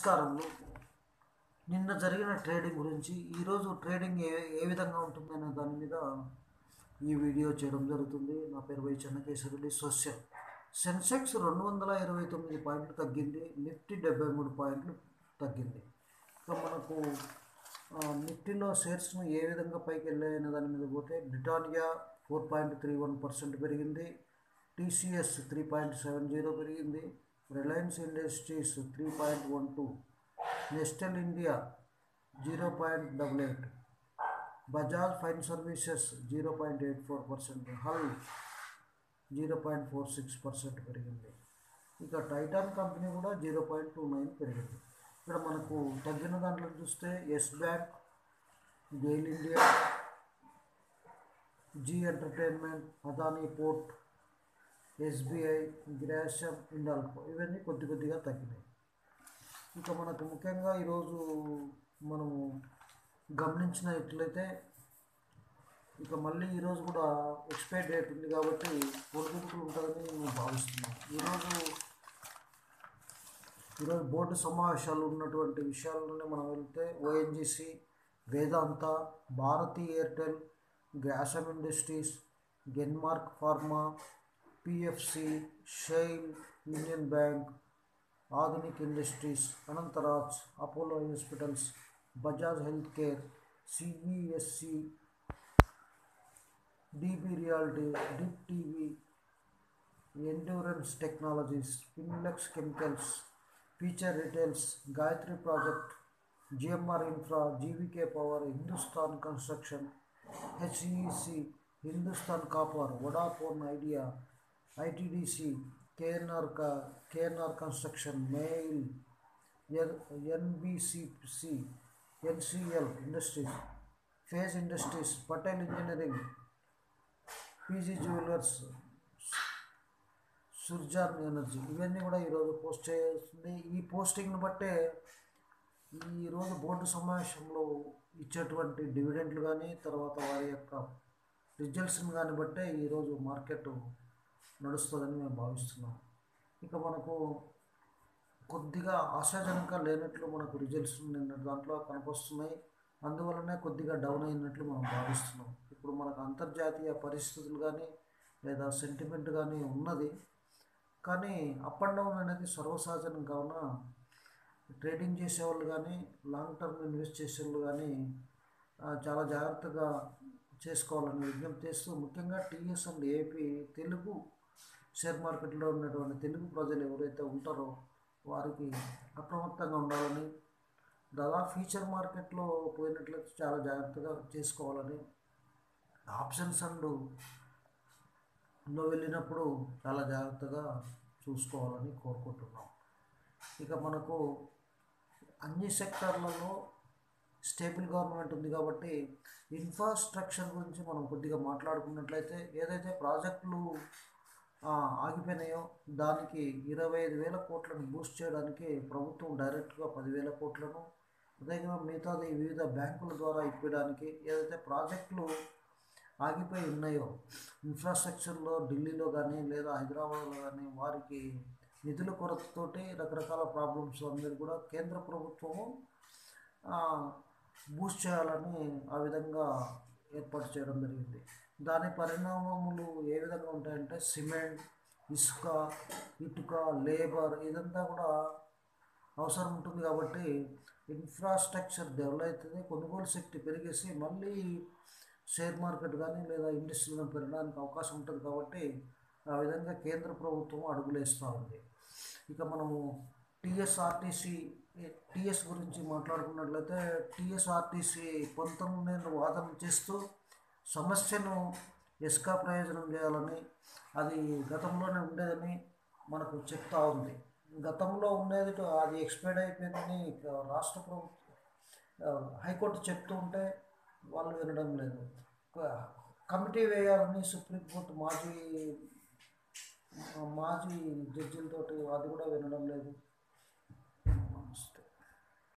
నమస్కారములు నిన్న జరిగిన ట్రేడింగ్ గురించి ఈరోజు ట్రేడింగ్ ఏ ఏ విధంగా ఉంటుందనే దాని మీద ఈ వీడియో చేయడం జరుగుతుంది నా పేరు వై చెన్నకేశ్వరుడి సోషల్ సెన్సెక్స్ రెండు వందల ఇరవై తొమ్మిది పాయింట్లు తగ్గింది నిఫ్టీ డెబ్బై మూడు పాయింట్లు తగ్గింది ఇక మనకు ఆ, నిఫ్టీలో షేర్స్ను ఏ విధంగా పైకి వెళ్ళాయనే దాని మీద పోతే Britannia four point three one percent పెరిగింది TCS three point seven zero పెరిగింది Reliance Industries three point one two Nestle India zero point double eight Bajaj fine services zero point eight four percent HUL zero point four six percent పెరిగింది ఇక Titan company కూడా zero point two nine పెరిగింది ఇక్కడ మనకు తగ్గిన దాంట్లో చూస్తే Yes Bank GAIL India Zee Entertainment Adani port SBI Grasim Hindalco ఇవన్నీ కొద్ది కొద్దిగా తగ్గినాయి ఇక మనకు ముఖ్యంగా ఈరోజు మనము గమనించినట్లయితే ఇక మళ్ళీ ఈరోజు కూడా ఎక్స్పైర్ డేట్ ఉంది కాబట్టి పొడిదుడుకులు ఉంటుందని నేను భావిస్తున్నాను ఈరోజు ఈరోజు బోర్డు సమావేశాలు ఉన్నటువంటి విషయాలలోనే మనం వెళ్తే ONGC Vedanta Bharti Airtel Grasim industries Glenmark pharma PFC SAIL union bank Aadhunik industries Anantraj Apollo hospitals Bajaj health care CESC DB realty dish TV endurance technologies Finolex chemicals future retails Gayatri project GMR infra GVK power Hindustan construction HEC Hindustan copper Vodafone Idea ITDC KNR కా KNR construction MOIL N NBCC NCL industries phase industries Patel engineering PC jewellers Suzlon energy ఇవన్నీ కూడా ఈరోజు post చేస్తుంది ఈ పోస్టింగ్ని బట్టే ఈరోజు board సమావేశంలో ఇచ్చేటువంటి డివిడెంట్లు కానీ తర్వాత వారి యొక్క రిజల్ట్స్ని కానీ బట్టే ఈరోజు మార్కెట్ నడుస్తుందని మేము భావిస్తున్నాం ఇక మనకు కొద్దిగా ఆశాజనకంగా లేనట్లు మనకు రిజల్ట్స్ నిన్న దాంట్లో కనిపిస్తున్నాయి అందువలనే కొద్దిగా డౌన్ అయినట్లు మనం భావిస్తున్నాం ఇప్పుడు మనకు అంతర్జాతీయ పరిస్థితులు కానీ లేదా సెంటిమెంట్ కానీ ఉన్నది కానీ అప్ అండ్ డౌన్ అనేది సర్వసహజనం కావున ట్రేడింగ్ చేసేవాళ్ళు కానీ లాంగ్ టర్మ్ ఇన్వెస్ట్ చేసేవాళ్ళు కానీ ఆ, చాలా జాగ్రత్తగా చేసుకోవాలని విజ్ఞప్తి చేస్తూ ముఖ్యంగా TS and AP Telugu share మార్కెట్లో ఉన్నటువంటి తెలుగు ప్రజలు ఎవరైతే ఉంటారో వారికి అప్రమత్తంగా ఉండాలని దాదాపు ఫ్యూచర్ మార్కెట్లో పోయినట్లయితే చాలా జాగ్రత్తగా చేసుకోవాలని ఆప్షన్స్ అండ్ లో వెళ్ళినప్పుడు చాలా జాగ్రత్తగా చూసుకోవాలని కోరుకుంటున్నాం ఇక మనకు అన్ని సెక్టార్లలో స్టేబుల్ గవర్నమెంట్ ఉంది కాబట్టి ఇన్ఫ్రాస్ట్రక్చర్ గురించి మనం కొద్దిగా మాట్లాడుకున్నట్లయితే ఏదైతే ప్రాజెక్టులు ఆ, ఆగిపోయినాయో దానికి ఇరవై ఐదు వేల కోట్లను బూస్ట్ చేయడానికి ప్రభుత్వం డైరెక్ట్గా పదివేల కోట్లను అదేవిధంగా మిగతాది వివిధ బ్యాంకుల ద్వారా ఇప్పించడానికి ఏదైతే ప్రాజెక్టులు ఆగిపోయి ఉన్నాయో ఇన్ఫ్రాస్ట్రక్చర్లో ఢిల్లీలో కానీ లేదా హైదరాబాద్లో కానీ వారికి నిధుల కొరతతోటి రకరకాల ప్రాబ్లమ్స్ అందరూ కూడా కేంద్ర ప్రభుత్వము ఆ, బూస్ట్ చేయాలని ఆ విధంగా ఏర్పాటు చేయడం జరిగింది దాని పరిణామములు ఏ విధంగా ఉంటాయంటే సిమెంట్ ఇసుక ఇటుక లేబర్ ఇదంతా కూడా అవసరం ఉంటుంది కాబట్టి ఇన్ఫ్రాస్ట్రక్చర్ డెవలప్ అవుతుంది కొనుగోలు శక్తి పెరిగేసి మళ్ళీ షేర్ మార్కెట్ కానీ లేదా ఇండస్ట్రీలో పెరగడానికి అవకాశం ఉంటుంది కాబట్టి ఆ విధంగా కేంద్ర ప్రభుత్వం అడుగులేస్తూ ఉంది ఇక మనము టీఎస్ఆర్టీసీ టీఎస్ గురించి మాట్లాడుకున్నట్లయితే టీఎస్ఆర్టీసీ పంతొమ్మిది వాదన చేస్తూ సమస్యను ఎస్కా ప్రయోజనం చేయాలని అది గతంలోనే ఉండేదని మనకు చెప్తా ఉంది గతంలో ఉండేది అది ఎక్స్పైర్డ్ అయిపోయిందని ఇక రాష్ట్ర ప్రభుత్వం ఆ, హైకోర్టు చెప్తూ ఉంటే వాళ్ళు వినడం లేదు ఒక కమిటీ వేయాలని సుప్రీంకోర్టు మాజీ మాజీ జడ్జిలతోటి అది కూడా వినడం లేదు నమస్తే